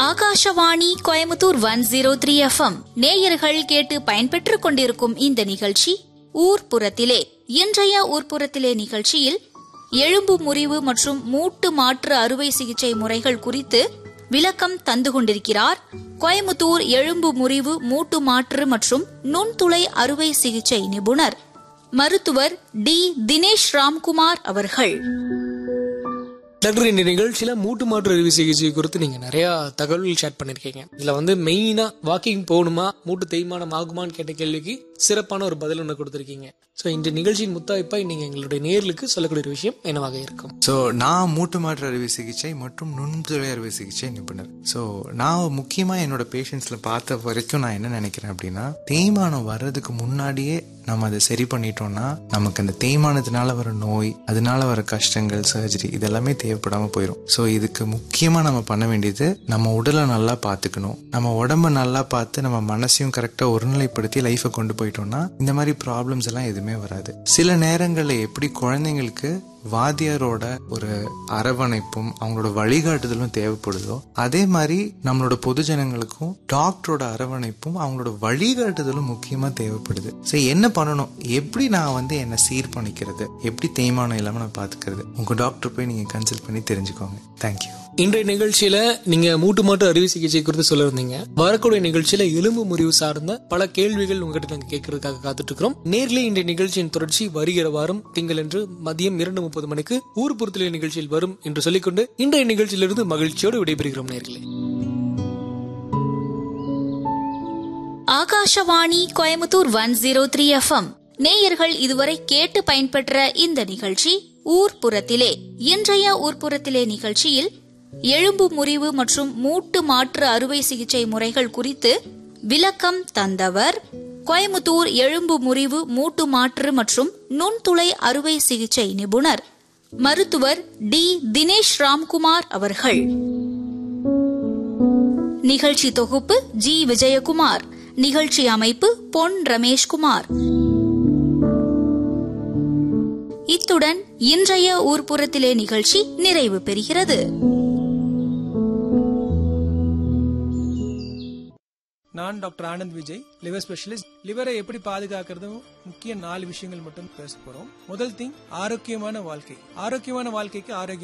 Akashvani Coimbatore one zero three FM நேயர்கள் கேட்டு பயன்பெற்றுக் கொண்டிருக்கும் இந்த நிகழ்ச்சி ஊர்ப்புறத்திலே இன்றைய ஊர்ப்புறத்திலே நிகழ்ச்சியில் எலும்பு முறிவு மற்றும் மூட்டு மாற்று அறுவை சிகிச்சை முறைகள் குறித்து விளக்கம் தந்து கொண்டிருக்கிறார் கோயமுத்தூர் எலும்பு முறிவு மூட்டு மாற்று மற்றும் நுண்துளை அறுவை சிகிச்சை நிபுணர் மருத்துவர் டி தினேஷ் ராம்குமார் அவர்கள் டாக்டர் இந்த நிகழ்ச்சியில மூட்டு மாற்று அறுவை சிகிச்சை குறித்து நீங்க நிறைய தகவல்கள் ஷேர் பண்ணிருக்கீங்க இதுல வந்து மெயினா வாக்கிங் போகணுமா மூட்டு தேய்மானம் ஆகுமான்னு கேட்ட கேள்விக்கு சிறப்பான ஒரு பதில் ஒன்று கொடுத்திருக்கீங்க ஸோ இந்த நிகழ்ச்சியின் முத்தாய்ப்பா நீங்க எங்களுடைய நேர்களுக்கு சொல்லக்கூடிய ஒரு விஷயம் என்னவாக இருக்கும் ஸோ நான் மூட்டு மாற்று அறுவை சிகிச்சை மற்றும் நுண்துளை அறுவை சிகிச்சை நிபுணர் ஸோ நான் முக்கியமாக என்னோட பேஷண்ட்ஸில் பார்த்த வரைக்கும் நான் என்ன நினைக்கிறேன் அப்படின்னா தேய்மானம் வர்றதுக்கு முன்னாடியே நம்ம அதை சரி பண்ணிட்டோம்னா நமக்கு அந்த தேய்மானத்தினால வர நோய் அதனால வர கஷ்டங்கள் சர்ஜரி இதெல்லாமே தேவைப்படாமல் போயிடும் ஸோ இதுக்கு முக்கியமாக நம்ம பண்ண வேண்டியது நம்ம உடலை நல்லா பார்த்துக்கணும் நம்ம உடம்ப நல்லா பார்த்து நம்ம மனசையும் கரெக்டாக ஒருநிலைப்படுத்தி லைஃப்பை கொண்டு போயிட்டோம்னா இந்த மாதிரி ப்ராப்ளம்ஸ் எல்லாம் எதுவுமே வராது சில நேரங்களில் எப்படி குழந்தைங்களுக்கு வாத்தியாரோட ஒரு அரவணைப்பும் அவங்களோட வழிகாட்டுதலும் தேவைப்படுதோ அதே மாதிரி நம்மளோட பொதுஜனங்களுக்கும் டாக்டரோட அரவணைப்பும் அவங்களோட வழிகாட்டுதலும் முக்கியமா தேவைப்படுது சரி என்ன பண்ணணும் எப்படி நான் வந்து என்னை சீர் பண்ணிக்கிறது எப்படி தேய்மானம் இல்லாம நான் பாத்துக்கிறது உங்க டாக்டர் போய் நீங்க கன்சல்ட் பண்ணி தெரிஞ்சுக்கோங்க தேங்க்யூ இன்றைய நிகழ்ச்சியில நீங்க மூட்டு மாற்று அறுவை சிகிச்சை குறித்து சொல்லிருந்தீங்க வரக்கூடிய நிகழ்ச்சியில எலும்பு முறிவு சார்ந்த பல கேள்விகள் உங்ககிட்ட நாங்க கேட்கறதுக்காக காத்துட்டு இருக்கிறோம் நேர்ல இன்றைய நிகழ்ச்சியின் தொடர்ச்சி வருகிற வாரம் திங்களன்று மதியம் இரண்டு முப்பது மணிக்கு ஊர் பொறுத்தலை நிகழ்ச்சியில் வரும் என்று சொல்லிக்கொண்டு இன்றைய நிகழ்ச்சியிலிருந்து மகிழ்ச்சியோடு விடைபெறுகிறோம் நேர்களே Akashvani Coimbatore one zero three FM நேயர்கள் இதுவரை கேட்டு பயன்பெற்ற இந்த நிகழ்ச்சி ஊர்ப்புறத்திலே இன்றைய ஊர்ப்புறத்திலே நிகழ்ச்சியில் எலும்பு முறிவு மற்றும் மூட்டு மாற்று அறுவை சிகிச்சை முறைகள் குறித்து விளக்கம் தந்தவர் கோயமுத்தூர் எலும்பு முறிவு மூட்டு மாற்று மற்றும் நுண்துளை அறுவை சிகிச்சை நிபுணர் மருத்துவர் டி தினேஷ் ராம்குமார் அவர்கள் நிகழ்ச்சி தொகுப்பு ஜி விஜயகுமார் நிகழ்ச்சி அமைப்பு பொன் ரமேஷ்குமார் இத்துடன் இன்றைய ஊர்ப்புறத்திலே நிகழ்ச்சி நிறைவு பெறுகிறது நான் doctor Anand Vijay liver specialist லிவரை எப்படி பாதுகாக்கிறதும் முக்கிய நாலு விஷயங்கள் மட்டும் பேச போறோம் முதல் திங் ஆரோக்கியமான வாழ்க்கை ஆரோக்கியமான வாழ்க்கைக்கு ஆரோக்கியம்